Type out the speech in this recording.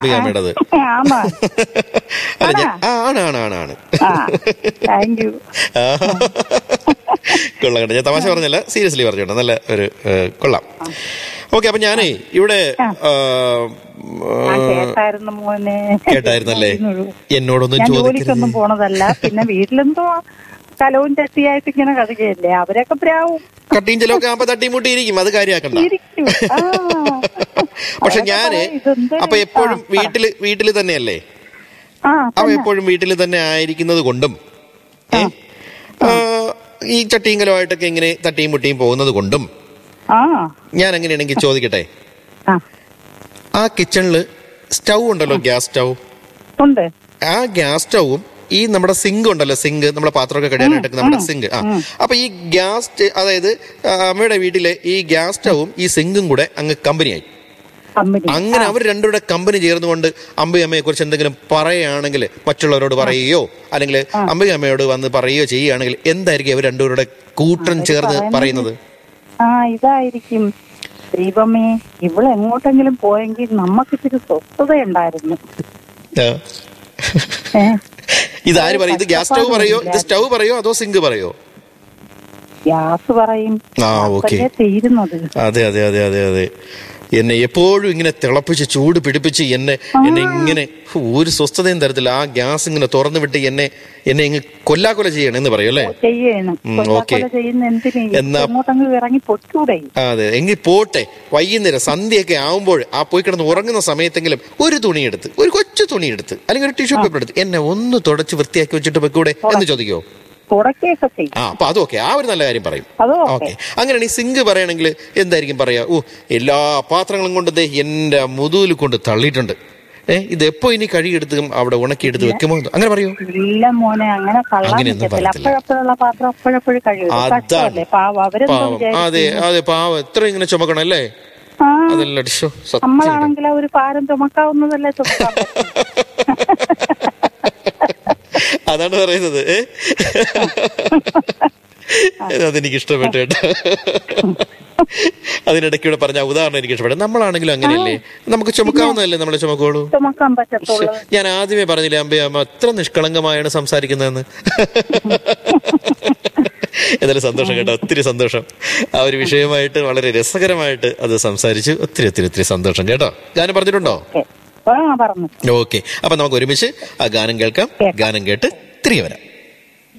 അമ്മയുടേത് ആമാ അല്ല ഞാൻ ആ, ആണ് ആണ് ആണ് ആണ് ആ താങ്ക് യു ആ. കൊള്ളാം കേട്ടോ ഞാൻ തമാശ പറഞ്ഞല്ല സീരിയസ്ലി പറഞ്ഞു കേട്ടോ നല്ല ഒരു ഏ, കൊള്ളാം ഓക്കെ അപ്പൊ ഞാനേ ഇവിടെ ആ, ഞാൻ കേട്ടായിരുന്നു മോനെ കേട്ടായിരുന്നല്ലേ എന്നോടൊന്നും ഞാൻ ചോദിക്കരുത് ജോലിക്കൊന്നും പോണതല്ല പിന്നെ വീട്ടിലെന്തോ കലവും ചട്ടിയായിട്ട് ഇങ്ങനെ കളിക്കുകയല്ലേ അവരൊക്കെ പ്രാവും കട്ടിയും ചിലൊക്കെ ആകുമ്പോ തട്ടിമുട്ടി ഇരിക്കും അത് കാര്യമാക്കണ്ട ഇരിക്കും ആ. പക്ഷെ അവരൊക്കെ ഞാന് പറയും, ഇതെന്തൊരു- അപ്പൊ എപ്പോഴും ആ, പറ. വീട്ടില് വീട്ടില് തന്നെയല്ലേ ആ അവ തന്നെ. എപ്പോഴും വീട്ടിൽ തന്നെ ആയിരിക്കുന്നത് കൊണ്ടും ഏ, ആ, ഈ ചട്ടിയും കലമായിട്ടൊക്കെ ഇങ്ങനെ തട്ടിയും മുട്ടിയും പോകുന്നത് കൊണ്ടും ആ ഞാൻ എങ്ങനെയാണെങ്കിൽ ചോദിക്കട്ടെ ആ ആ കിച്ചണില് സ്റ്റൗ ഉണ്ടല്ലോ ഗ്യാസ് സ്റ്റൗ ഉണ്ട് ആ ഗ്യാസ് സ്റ്റൗവും ഈ നമ്മുടെ സിങ്ക് ഉണ്ടല്ലോ സിങ്ക് നമ്മുടെ പാത്രമൊക്കെ കഴിയാനായിട്ട് നമ്മുടെ സിങ്ക് ആ അപ്പൊ ഈ ഗ്യാസ് സ്റ്റ- അതായത് ആ, അമ്മയുടെ വീട്ടിലെ ഈ ഗ്യാസ് സ്റ്റൗവും ഈ സിങ്കും കൂടെ അങ്ങ് കമ്പനിയായി കമ്പനി അങ്ങനെ അവർ രണ്ടുകൂടെ കമ്പനി ചേർന്നുകൊണ്ട് അമ്പി അമ്മയെ കുറിച്ച് എന്തെങ്കിലും പറയുകയാണെങ്കിൽ മറ്റുള്ളവരോട് പറയുകയോ അല്ലെങ്കിൽ അമ്പി അമ്മയോട് വന്ന് പറയുകയോ ചെയ്യുകയാണെങ്കിൽ എന്തായിരിക്കും അവർ രണ്ടുപേരുടെ കൂട്ടം ചേർന്ന് പറയുന്നത് ആ ഇതായിരിക്കും ദൈവമേ ഇവള് എങ്ങോട്ടെങ്കിലും പോയെങ്കിൽ നമുക്ക് ഇച്ചിരി സ്വസ്ഥതയുണ്ടായിരുന്നു ആ. ഏ ഇതാര് പറയും ഇത് ഗ്യാസ് സ്റ്റൗ പറയോ ഇത് സ്റ്റൗ പറയോ അതോ സിങ്ക് പറയോ ഗ്യാസ് പറയും ആ, ഓക്കേ. അപ്പഴേ തീരുന്നത് അതെ അതെ അതെ അതെ അതെ എന്നെ എപ്പോഴും ഇങ്ങനെ തിളപ്പിച്ച് ചൂട് പിടിപ്പിച്ച് എന്നെ എന്നെ ഇങ്ങനെ ഹോ, ഒരു സ്വസ്ഥതയും തരത്തില്ല ആ ഗ്യാസ് ഇങ്ങനെ തുറന്നു വിട്ട് എന്നെ എന്നെ ഇങ്ങ് കൊല്ലാക്കൊല ചെയ്യണം എന്ന് പറയും അല്ലേ ചെയ്യണം ഉം, കൊല്ലാക്കൊല ഓക്കേ. ചെയ്യുന്ന എന്തിനു എന്നാ- എങ്ങോട്ടെങ്കിലും ഇറങ്ങി പൊട്ടൂടെ ആ, അതെ എങ്കിൽ പോട്ടെ വൈകുന്നേരം സന്ധ്യയൊക്കെ ആവുമ്പോൾ ആ പോയി കിടന്ന് ഉറങ്ങുന്ന സമയത്തെങ്കിലും ഒരു തുണി എടുത്ത് ഒരു കൊച്ചു തുണി എടുത്ത് അല്ലെങ്കിൽ ഒരു ടിഷ്യൂ പേപ്പർ എടുത്ത് എന്നെ ഒന്ന് തുടച്ച് വൃത്തിയാക്കി വെച്ചിട്ട് വെക്കൂടെ എന്ന് ചോദിക്കോ തുടക്കുകയൊക്കെ ചെയ്യും ആ അപ്പൊ അതൊക്കെ ആ ഒരു നല്ല കാര്യം പറയും അതും ഓക്കെ ഓക്കെ അങ്ങനെയാണ് ഈ സിങ്ക് പറയണമെങ്കിൽ എന്തായിരിക്കും പറയാ ഓ എല്ലാ പാത്രങ്ങളും കൊണ്ട് ദേ എന്റെ മുതുകിൽ കൊണ്ട് തള്ളിയിട്ടുണ്ട് ഏ ഇത് എപ്പോ ഇനി കഴുകിയെടുത്തും അവിടെ ഉണക്കിയെടുത്ത് വെക്കുമോ എന്ന് അങ്ങനെ പറയോ ഇല്ല മോനെ അങ്ങനെ കള്ളാൻ അങ്ങനെയൊന്നും പറ്റത്തില്ല പറയത്തില്ല. അപ്പോഴപ്പോഴുള്ള പാത്രം അപ്പോഴപ്പോഴും കഴിയും അതാണ്. കഷ്ടമല്ലേ പാവം അവരെന്തോ പാവം അതെ വിചാരിക്കും അതെ പാവം എത്ര ഇങ്ങനെ ചുമക്കണം അല്ലേ ആ അതല്ല ഡിഷോ സത്യം നമ്മളാണെങ്കിൽ ആ ഒരു ഭാരം ചുമക്കാവുന്നതല്ലേ ചുമക്കാൻ പറ്റും. അതാണ് പറയുന്നത് ഏ? അതെനിക്ക് ഇഷ്ടപ്പെട്ടു കേട്ടോ അതിനിടയ്ക്കൂടെ പറഞ്ഞ ആ ഉദാഹരണം എനിക്ക് ഇഷ്ടപ്പെട്ടു നമ്മളാണെങ്കിലും അങ്ങനെയല്ലേ നമുക്ക് ചുമക്കാവുന്നതല്ലേ നമ്മളെ ചുമക്കോളൂ ചുമക്കാൻ പറ്റത്തുള്ളൂ ഞാൻ ആദ്യമേ പറഞ്ഞില്ലേ അമ്പേ അമ്മ അത്ര നിഷ്കളങ്കമായാണ് സംസാരിക്കുന്നതെന്ന് എന്തായാലും സന്തോഷം കേട്ടോ ഒത്തിരി സന്തോഷം ആ ഒരു വിഷയമായിട്ട് വളരെ രസകരമായിട്ട് അത് സംസാരിച്ചു ഒത്തിരി ഒത്തിരി ഒത്തിരി സന്തോഷം കേട്ടോ ഗാനം പറഞ്ഞിട്ടുണ്ടോ ഓക്കെ ആ പറഞ്ഞു ഓക്കെ അപ്പൊ നമുക്ക് ഒരുമിച്ച് ആ ഗാനം കേൾക്കാം ഗാനം കേട്ട് തിരികെ വരാം